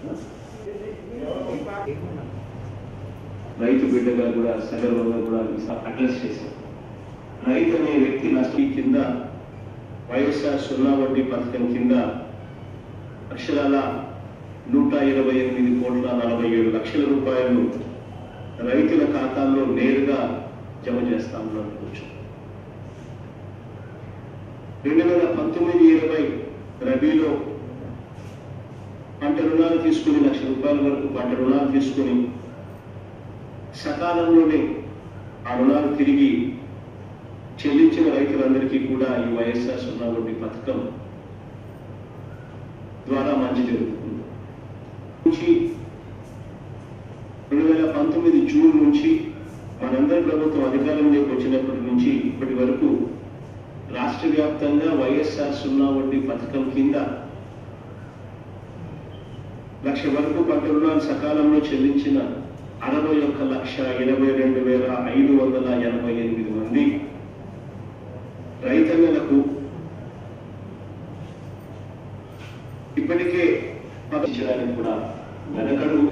రైతు బిడ్డగా కూడా సగర్వంగా కూడా అడ్రస్ చేశాం రైతు అనే వ్యక్తి నష్టం కింద వైఎస్ఆర్ సున్నా వడ్డీ పథకం కింద అక్షరాల నూట ఇరవై ఎనిమిది కోట్ల నలభై ఏడు లక్షల రూపాయలు రైతుల ఖాతాల్లో నేరుగా జమ చేస్తామని అనుకోవచ్చు రెండు వేల పంతొమ్మిది ఇరవై రబీలో పంట రుణాలు తీసుకుని లక్ష రూపాయల వరకు పంట రుణాలు తీసుకుని సకాలంలోనే ఆ రుణాలు తిరిగి చెల్లించిన రైతులందరికీ కూడా ఈ వైఎస్ఆర్ సున్నా వడ్డీ పథకం ద్వారా మంచి జరుగుతుంది నుంచి రెండు వేల పంతొమ్మిది జూన్ నుంచి మనందరి ప్రభుత్వం అధికారంలోకి వచ్చినప్పటి నుంచి ఇప్పటి వరకు రాష్ట్ర వ్యాప్తంగా వైఎస్ఆర్ సున్నా వడ్డీ పథకం కింద లక్ష వరకు పంట రుణాలు సకాలంలో చెల్లించిన అరవై ఒక్క లక్ష ఎనభై రెండు వేల ఐదు వందల ఎనభై ఎనిమిది మంది రైతన్నలకు ఇప్పటికే పంపించడానికి కూడా వెనకడుగు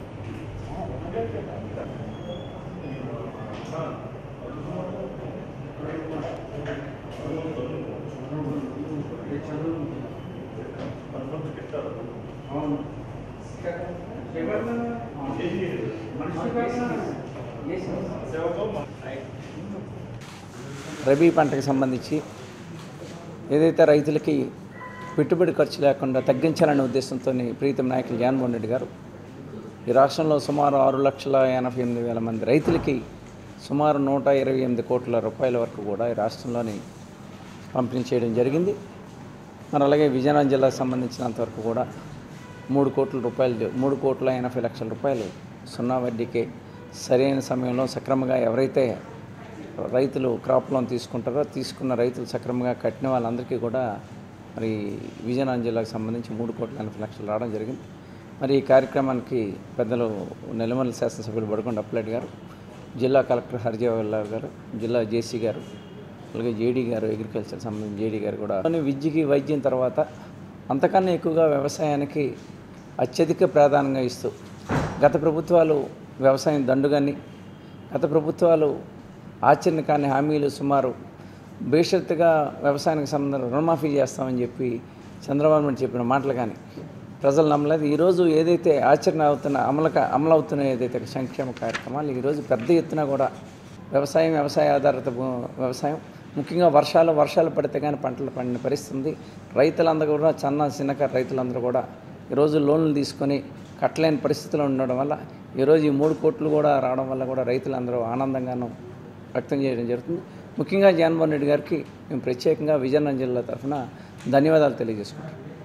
రబీ పంటకు సంబంధించి ఏదైతే రైతులకి పెట్టుబడి ఖర్చు లేకుండా తగ్గించాలనే ఉద్దేశంతో ప్రీతం నాయకులు జగన్మోహన్ రెడ్డి గారు ఈ రాష్ట్రంలో సుమారు ఆరు లక్షల ఎనభై ఎనిమిది వేల మంది రైతులకి సుమారు నూట ఇరవై ఎనిమిది కోట్ల రూపాయల వరకు కూడా ఈ రాష్ట్రంలోని పంపిణీ చేయడం జరిగింది మరి అలాగే విజయనగరం జిల్లాకు సంబంధించినంత వరకు కూడా మూడు కోట్ల రూపాయలు మూడు కోట్ల ఎనభై లక్షల రూపాయలు సున్నా వడ్డీకే సరైన సమయంలో సక్రమంగా ఎవరైతే రైతులు క్రాప్ లోన్ తీసుకుంటారో తీసుకున్న రైతులు సక్రమంగా కట్టిన వాళ్ళందరికీ కూడా మరి విజయనగరం జిల్లాకు సంబంధించి మూడు కోట్ల ఎనభై లక్షలు రావడం జరిగింది మరి ఈ కార్యక్రమానికి పెద్దలు నెలమల్లి శాసనసభ్యులు బడుకొండ అప్లెట్ గారు జిల్లా కలెక్టర్ హరిజవల్లాల్ గారు జిల్లా జేసీ గారు అలాగే జేడీ గారు అగ్రికల్చర్ సంబంధించి జేడీ గారు కూడా కానీ విద్యకి వైద్యం తర్వాత అంతకన్నా ఎక్కువగా వ్యవసాయానికి అత్యధిక ప్రాధాన్యంగా ఇస్తూ గత ప్రభుత్వాలు వ్యవసాయం దండుగాని గత ప్రభుత్వాలు ఆచరణ కాని హామీలు సుమారు బేషరతుగా వ్యవసాయానికి సంబంధించిన రుణమాఫీ చేస్తామని చెప్పి చంద్రబాబు నాయుడు చెప్పిన మాటలు కానీ ప్రజలు నమ్మలేదు ఈరోజు ఏదైతే ఆచరణ అవుతున్న అమలుక అమలవుతున్న ఏదైతే సంక్షేమ కార్యక్రమాలు ఈరోజు పెద్ద ఎత్తున కూడా వ్యవసాయం వ్యవసాయ ఆధారిత భూ- వ్యవసాయం ముఖ్యంగా వర్షాలు వర్షాలు పడితే కానీ పంటలు పండిన పరిస్థితి ఉంది రైతులందరూ కూడా చిన్న చిన్నకారు రైతులందరూ కూడా ఈరోజు లోన్లు తీసుకొని కట్టలేని పరిస్థితిలో ఉండడం వల్ల ఈరోజు ఈ మూడు కోట్లు కూడా రావడం వల్ల కూడా రైతులందరూ ఆనందంగాను వ్యక్తం చేయడం జరుగుతుంది ముఖ్యంగా జగన్మోహన్ రెడ్డి గారికి మేము ప్రత్యేకంగా విజయనగరం జిల్లా తరఫున ధన్యవాదాలు తెలియజేసుకుంటాం